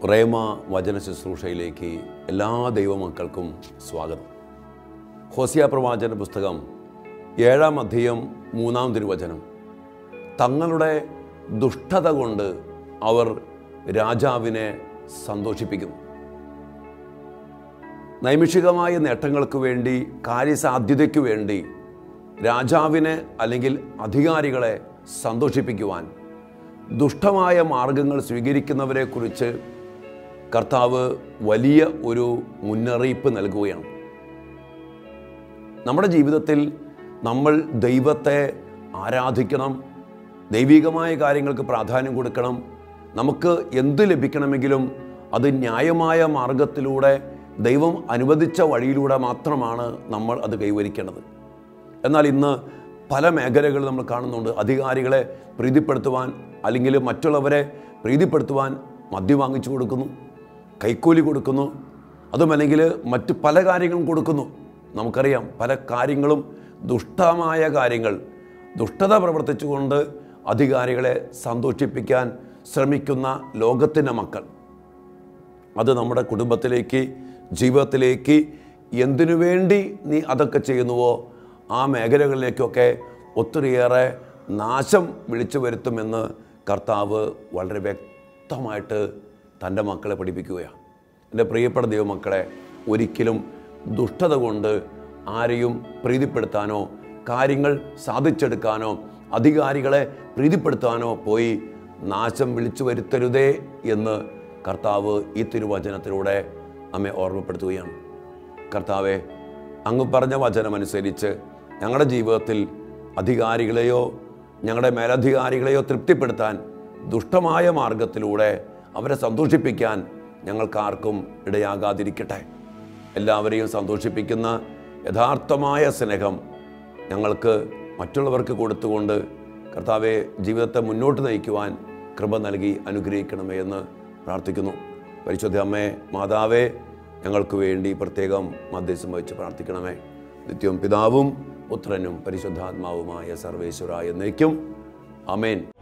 റേമ വചന ശുശ്രൂഷയിലേക്ക് എല്ലാ ദൈവമക്കൾക്കും സ്വാഗതം ഹോസിയ പ്രവാചന പുസ്തകം ഏഴാം അധ്യയം മൂന്നാം തിരുവചനം തങ്ങളുടെ ദുഷ്ടത കൊണ്ട് അവർ രാജാവിനെ സന്തോഷിപ്പിക്കുന്നു നൈമിഷികമായ നേട്ടങ്ങൾക്ക് വേണ്ടി കാര്യസാധ്യതയ്ക്ക് വേണ്ടി രാജാവിനെ അല്ലെങ്കിൽ അധികാരികളെ സന്തോഷിപ്പിക്കുവാൻ ദുഷ്ടമായ മാർഗങ്ങൾ സ്വീകരിക്കുന്നവരെക്കുറിച്ച് കർത്താവ് വലിയ ഒരു മുന്നറിയിപ്പ് നൽകുകയാണ് നമ്മുടെ ജീവിതത്തിൽ നമ്മൾ ദൈവത്തെ ആരാധിക്കണം ദൈവികമായ കാര്യങ്ങൾക്ക് പ്രാധാന്യം കൊടുക്കണം നമുക്ക് എന്ത് ലഭിക്കണമെങ്കിലും അത് ന്യായമായ മാർഗത്തിലൂടെ ദൈവം അനുവദിച്ച വഴിയിലൂടെ മാത്രമാണ് നമ്മൾ അത് കൈവരിക്കേണ്ടത് എന്നാൽ ഇന്ന് പല മേഖലകൾ നമ്മൾ കാണുന്നുണ്ട് അധികാരികളെ പ്രീതിപ്പെടുത്തുവാൻ അല്ലെങ്കിൽ മറ്റുള്ളവരെ പ്രീതിപ്പെടുത്തുവാൻ മദ്യം വാങ്ങിച്ചു കൊടുക്കുന്നു കൈക്കൂലി കൊടുക്കുന്നു അതുമല്ലെങ്കിൽ മറ്റ് പല കാര്യങ്ങളും കൊടുക്കുന്നു നമുക്കറിയാം പല കാര്യങ്ങളും ദുഷ്ടമായ കാര്യങ്ങൾ ദുഷ്ടത പ്രവർത്തിച്ചുകൊണ്ട് അധികാരികളെ സന്തോഷിപ്പിക്കാൻ ശ്രമിക്കുന്ന ലോകത്തിൻ്റെ മക്കൾ അത് നമ്മുടെ കുടുംബത്തിലേക്ക് ജീവിതത്തിലേക്ക് എന്തിനു വേണ്ടി നീ അതൊക്കെ ചെയ്യുന്നുവോ ആ മേഖലകളിലേക്കൊക്കെ ഒത്തിരിയേറെ നാശം വിളിച്ചു വരുത്തുമെന്ന് കർത്താവ് വളരെ വ്യക്തമായിട്ട് തൻ്റെ മക്കളെ പഠിപ്പിക്കുകയാണ് എൻ്റെ പ്രിയപ്പെട്ട ദൈവമക്കളെ ഒരിക്കലും ദുഷ്ടത കൊണ്ട് ആരെയും പ്രീതിപ്പെടുത്താനോ കാര്യങ്ങൾ സാധിച്ചെടുക്കാനോ അധികാരികളെ പ്രീതിപ്പെടുത്താനോ പോയി നാശം വിളിച്ചു വരുത്തരുതേ എന്ന് കർത്താവ് ഈ തിരുവചനത്തിലൂടെ നമ്മെ ഓർമ്മപ്പെടുത്തുകയാണ് കർത്താവെ അങ്ങ് പറഞ്ഞ വചനമനുസരിച്ച് ഞങ്ങളുടെ ജീവിതത്തിൽ അധികാരികളെയോ ഞങ്ങളുടെ മേലധികാരികളെയോ തൃപ്തിപ്പെടുത്താൻ ദുഷ്ടമായ മാർഗത്തിലൂടെ അവരെ സന്തോഷിപ്പിക്കാൻ ഞങ്ങൾക്കാർക്കും ഇടയാകാതിരിക്കട്ടെ എല്ലാവരെയും സന്തോഷിപ്പിക്കുന്ന യഥാർത്ഥമായ സ്നേഹം ഞങ്ങൾക്ക് മറ്റുള്ളവർക്ക് കൊടുത്തുകൊണ്ട് കർത്താവെ ജീവിതത്തെ മുന്നോട്ട് നയിക്കുവാൻ കൃപ നൽകി അനുഗ്രഹിക്കണമേ എന്ന് പ്രാർത്ഥിക്കുന്നു പരിശുദ്ധ അമ്മേ മാതാവേ ഞങ്ങൾക്ക് വേണ്ടി പ്രത്യേകം മധ്യസ്ഥം വഹിച്ച് പ്രാർത്ഥിക്കണമേ നിത്യവും പിതാവും പുത്രനും പരിശുദ്ധാത്മാവുമായ സർവേശ്വര എന്നേക്കും അമേൻ